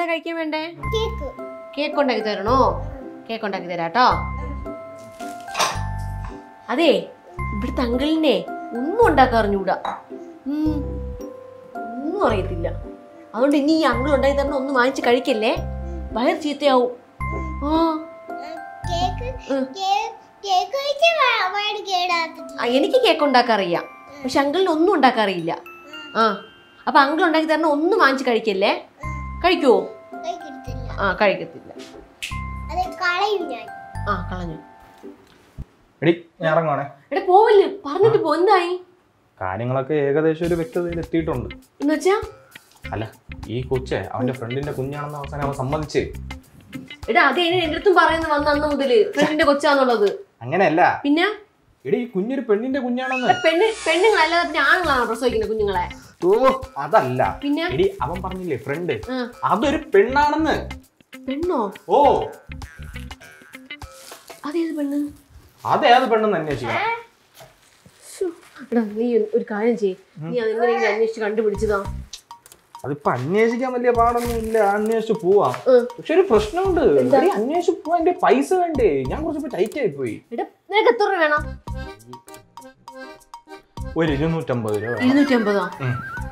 കഴിക്കാൻ വേണ്ടേ cake cake ഉണ്ടാക്കി തരണോ കേക്ക് ഉണ്ടാക്കി തരാട്ടോ അതെ ഇവിടുത്തെ അങ്കിളിനെ ഒന്നും ഉണ്ടാക്കാൻ അറിഞ്ഞൂടാ ഉം, ഒന്നും അറിയത്തില്ല അതുകൊണ്ട് ഇനി ഈ അങ്കിൾ ഉണ്ടാക്കി തരണം ഒന്നും വാങ്ങിച്ച് കഴിക്കല്ലേ വയർ ചീത്തയാവും ആ കേക്ക് ഉം. കേ- കേക്ക് കഴിച്ച് വയറ് കേടാത്തിട്ട് ആ, എനിക്ക് കേക്ക് ഉണ്ടാക്കാൻ അറിയാം പക്ഷെ അങ്കിളിന് ഒന്നും ഉണ്ടാക്കാൻ അറിയില്ല ആ അപ്പൊ അങ്കിൾ ഉണ്ടാക്കി തരണം ഒന്നും വാങ്ങിച്ച് കഴിക്കല്ലേ കഴിക്കുവോ കഴിക്കത്തില്ല ആ കഴിക്കത്തില്ല അത് കളയും ഞാൻ ആ കളഞ്ഞു എടി ഞാൻ ഇറങ്ങുവാണേ എടാ പോവല്ലേ പറഞ്ഞിട്ട് പോ എന്തായി കാര്യങ്ങളൊക്കെ ഏകദേശം ഒരു വ്യക്തതയിൽ എത്തിയിട്ടുണ്ട് എന്ന് വെച്ചാ അല്ല ഈ കൊച്ചെ അവന്റെ ഫ്രണ്ടിന്റെ കുഞ്ഞാണെന്ന് അവസാനം അവൻ സമ്മതിച്ചേ എടാ അതേ എന്റെ അടുത്തും പറയുന്നു വന്ന അന്ന് മുതല് ഫ്രണ്ടിന്റെ കൊച്ചാന്നുള്ളത് അങ്ങനെയല്ല പിന്നെ എടി ഈ കുഞ്ഞൊരു പെണ്ണിന്റെ കുഞ്ഞാണെന്ന് എടാ, പെണ്ണ് പെണ്ണുങ്ങളല്ലാതെ പിന്നെ ആണുങ്ങളാണോ പ്രസവിക്കുന്നത് കുഞ്ഞുങ്ങളെ ഓ അതല്ല പിന്നെ എടി അവൻ പറഞ്ഞില്ലേ ഫ്രണ്ട് ആ, അതൊരു പെണ്ണാണെന്ന് പെണ്ണോ ഓ അതേത് പെണ്ണ് അതേത് പെണ്ണെന്ന് അന്വേഷിക്കണം ശ്ശോ. എടാ നീ ഒരു കാര്യം ചെയ്യ് നീ അതെങ്ങനെയെങ്കിലും അന്വേഷിച്ച് കണ്ടുപിടിച്ചതാ അതിപ്പോ അന്വേഷിക്കാൻ വലിയ പാടൊന്നും ഇല്ല അന്വേഷിച്ച് പോവാം ഉം. പക്ഷെ ഒരു പ്രശ്നമുണ്ട് എടി, അന്വേഷിച്ച് പോവാൻ എന്റെ പൈസ വേണ്ടേ ഞാൻ കുറച്ച് ടൈറ്റ് ആയി പോയി എടാ നിനക്ക് എത്ര രൂപ വേണം ഒരു ഇരുന്നൂറ്റമ്പത് രൂപ വേണം. ഇരുന്നൂറ്റി അമ്പതോ ഉം.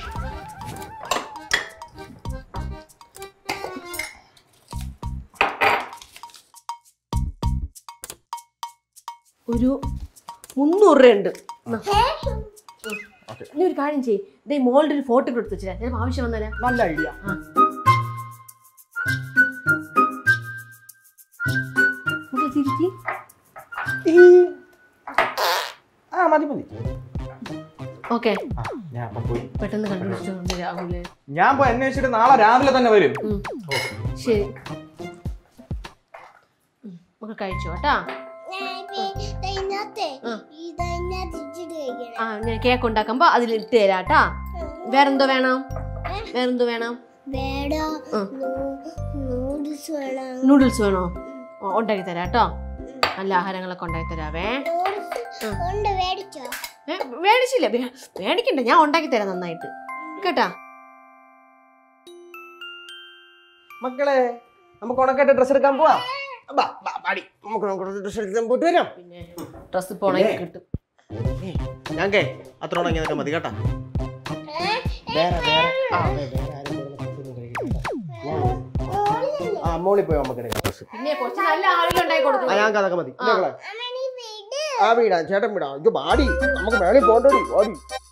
ഒരു മുന്നൂറ് രൂപ ഉണ്ട് എന്നാ. ഓക്കേ. നീ ഒരു കാര്യം ചെയ്യ് ഇതേ മോളുടെ ഒരു ഫോട്ടോ എടുത്ത് വെച്ചില്ല ചിലപ്പോൾ ആവശ്യം വന്നാലേ നല്ല ഐഡിയ നമുക്ക് തിരിച്ച് ആ മതി മതി ഓക്കെ ആ, ഞാൻ അപ്പം പോയി പെട്ടെന്ന് കണ്ടുപിടിച്ചോണ്ട് രാഹുല് ഞാൻ പോയി അന്വേഷിച്ചിട്ട് നാളെ രാവിലെ തന്നെ വരും ഉം. ശരി ഉം, നമുക്ക് കഴിച്ചോ കേട്ടാ ഞാൻ ഇപ്പൊ ഇതിനകത്തെ ആ. ഇതിനകത്ത് ഇട്ടിട്ട് കഴിക്കണം ആ ഞാൻ കേക്ക് ഉണ്ടാക്കുമ്പോ അതിൽ ഇട്ട് തരാം കേട്ടാ വേറെന്തോ വേണം വേറെന്തോ വേണം വേടോ ഉം. നൂഡിൽസ് വേണം നൂഡിൽസ് വേണോ ഓ, ഉണ്ടാക്കി തരാം കേട്ടോ നല്ല ആഹാരങ്ങളൊക്കെ ഉണ്ടാക്കി തരാവേ നൂഡിൽസ് കൊണ്ട് മേടിച്ചോ ഏ, മേടിച്ചില്ല വേ- മേടിക്കണ്ട ഞാൻ ഉണ്ടാക്കി തരാം നന്നായിട്ട് കേട്ടാ മക്കളെ നമുക്ക് ഉണക്കായിട്ട് ഡ്രസ്സ് എടുക്കാൻ പോവാം ബാ, ബാ, പാടി നമുക്ക് ഡ്രസ്സ് എടുക്കാൻ പോയിട്ട് വരാം പിന്നെ ഡ്രസ്സ് പോണെങ്കിൽ കിട്ടും ഞങ്ങൾക്കേ അത്ര ഉണങ്ങിയതൊക്കെ മതി കേട്ടാ വേറെ വേറെ ആ വേ- വേറെ ആരും വരുന്ന ഫുഡൊന്നും കഴിക്കണ്ട കേട്ടോ. ആ മോളിൽ പോയി നമുക്ക് എടുക്കാം ഡ്രസ്സ് പിന്നെ കുറച്ച് നല്ല ആളുകൾ ഉണ്ടാക്കി ആ കൊടുക്കും ഞങ്ങൾക്ക് അതൊക്കെ മതി ആ. മക്കളെ ആ വീടാ ചേട്ടൻ വീടാ ഇത് പാടി നമുക്ക് മേളിൽ പോകണ്ടോടി പാടി